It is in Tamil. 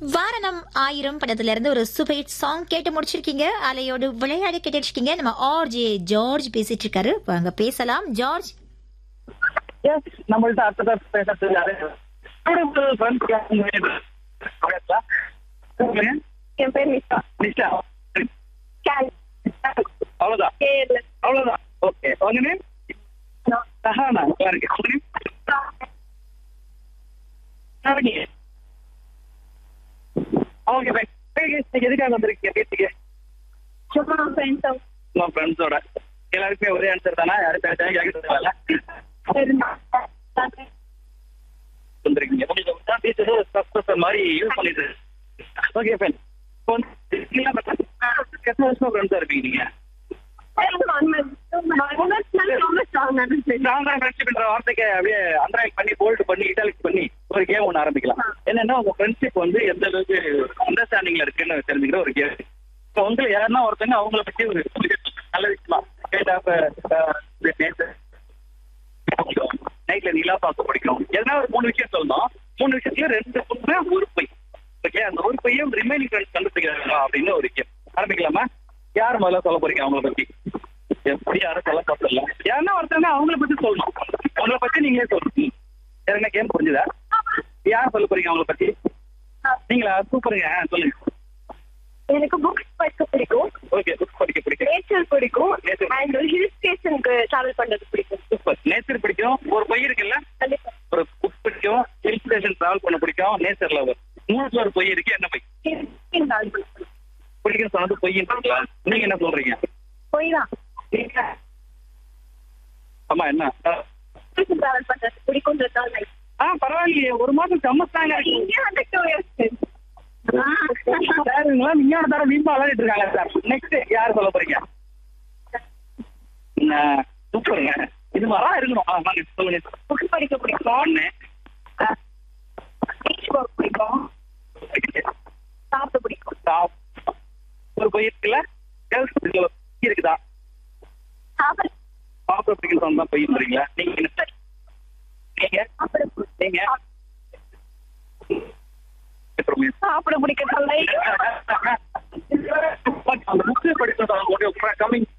வாரணம் ஆயிரம் படத்துல இருந்து ஒரு சூப்பர் ஹிட் சாங் கேட்டு முடிச்சிருக்கீங்க அலையோடு விளையாடி கேட்டு இருக்கீங்க நம்ம ஆர்ஜே ஜார்ஜ் பேசிட்டு இருக்காரு வாங்க பேசலாம் ஜார்ஜ் எஸ் நம்மள்ட்ட அடுத்த பேசுறது யாரு கூடுதல் ஃப்ரெண்ட்ஸ் என் பேர் நிஷா நிஷா கேல் அவ்வளவுதான் கேர்ல அவ்வளவுதான் ஓகே உங்க நேம் சஹானா நல்லா இருக்கு உங்க நேம் நவனி ஓகே பை நீங்க எதுக்காக வந்திருக்கீங்க பேசிக்க சும்மா ஃப்ரெண்ட்ஸ் உங்க ஃப்ரெண்ட்ஸோட எல்லாருக்குமே ஒரே ஆன்சர் தானா யாரும் பேச கேட்க தேவையில்ல வந்திருக்கீங்க உங்களுக்கு தான் டீச்சர் சக்சஸ் மாதிரி யூஸ் பண்ணிட்டு ஓகே ஃபைன் இப்போ வந்து எத்தனை வருஷமா ஃப்ரெண்ட்ஸா இருப்பீங்க நீங்க நான் தான் ஃப்ரெண்ட்ஷிப்ன்ற வார்த்தைக்கு அப்படியே அண்டர்லைன் பண்ணி போல்ட் பண்ணி இட்டாலிக் பண்ணி ஒரு கேம் ஒன்று ஆரம்பிக்கலாம் என்னன்னா உங்க ஃப்ரெண்ட்ஷிப் வந்து எந்த அளவுக்கு அண்டர்ஸ்டாண்டிங்ல இருக்குன்னு தெரிஞ்சுக்கிற ஒரு கேம் இப்போ வந்து யாருன்னா ஒருத்தங்க அவங்கள பத்தி ஒரு நல்ல விஷயமா கைண்ட் ஆஃப் நேச்சர் நைட்ல நிலா பார்க்க பிடிக்கும் எதனா ஒரு மூணு விஷயம் சொல்லணும் மூணு விஷயத்துல ரெண்டு உண்மை ஒரு பொய் ஓகே அந்த ஒரு பொய்யும் ரிமைனிங் ஃப்ரெண்ட்ஸ் கண்டுபிடிக்கிறாங்க அப்படின்னு ஒரு விஷயம் ஆரம்பிக்கலாமா யார் முதல்ல சொல்ல போறீங்க அவங்கள பத்தி எப்படி யாரும் சொல்ல தப்பில்ல யாருன்னா ஒருத்தவங்க அவங்கள பத்தி சொல்லணும் அவங்கள பத்தி நீங்களே சொல்லணும் எனக்கு கேம் புரிஞ்சுதா யார் சொல்ல போறீங்க அவங்கள பத்தி நீங்களா சூப்பருங்க ஆ, சொல்லுங்க எனக்கு புக்ஸ் படிக்க பிடிக்கும் ஓகே புக் படிக்க பிடிக்கும் நேச்சர் பிடிக்கும் Nature. அண்ட் ஹில் ஸ்டேஷனுக்கு டிராவல் பண்றது பிடிக்கும் சூப்பர் நேச்சர் பிடிக்கும் ஒரு பொய் இருக்குல்ல கண்டிப்பா ஒரு புக் பிடிக்கும் ஹில் ஸ்டேஷன் டிராவல் பண்ண பிடிக்கும் நேச்சர் லவர் மூணுல ஒரு பொய் இருக்கு என்ன பொய் டிராவல் பண்ணுறது பிடிக்கும் சொன்னது பொய்ன்னு நீங்க என்ன சொல்றீங்க போய் தான் ஆமா என்ன டிராவல் பண்றது பிடிக்கும்ன்றதுதான் like. ஆ பரவாயில்லையே ஒரு மாசம் செம்மஸ்தாங்க இருக்கு இங்கே வந்து டூ இயர்ஸ் சாருங்களா நீங்க தர வீம்பா விளையாடிட்டு இருக்காங்க சார் நெக்ஸ்ட் யார் சொல்ல போறீங்க என்ன, சூப்பருங்க இது மாதிரிலாம் இருக்கணும் ஆ வாங்க சொல்லுங்க புக்ஸ் படிக்க பிடிக்கும் சொன்னேன் பீச் ஒர்க் பிடிக்கும் சாப்பிட பிடிக்கும் சாப்- ஒரு பொய் இருக்குல்ல கேர்ள்ஸ் இருக்குதா சாப்பிட பாப்பா பிடிக்கும் சொன்னா தான் பொய் சொல்றீங்களா நீங்க என்ன நீங்க சாப்பிட பிடிக்கும். நீங்க அப்புறமே சாப்பிட பிடிக்கும் like. அந்த புக்கு படிச்சு கம்மிங்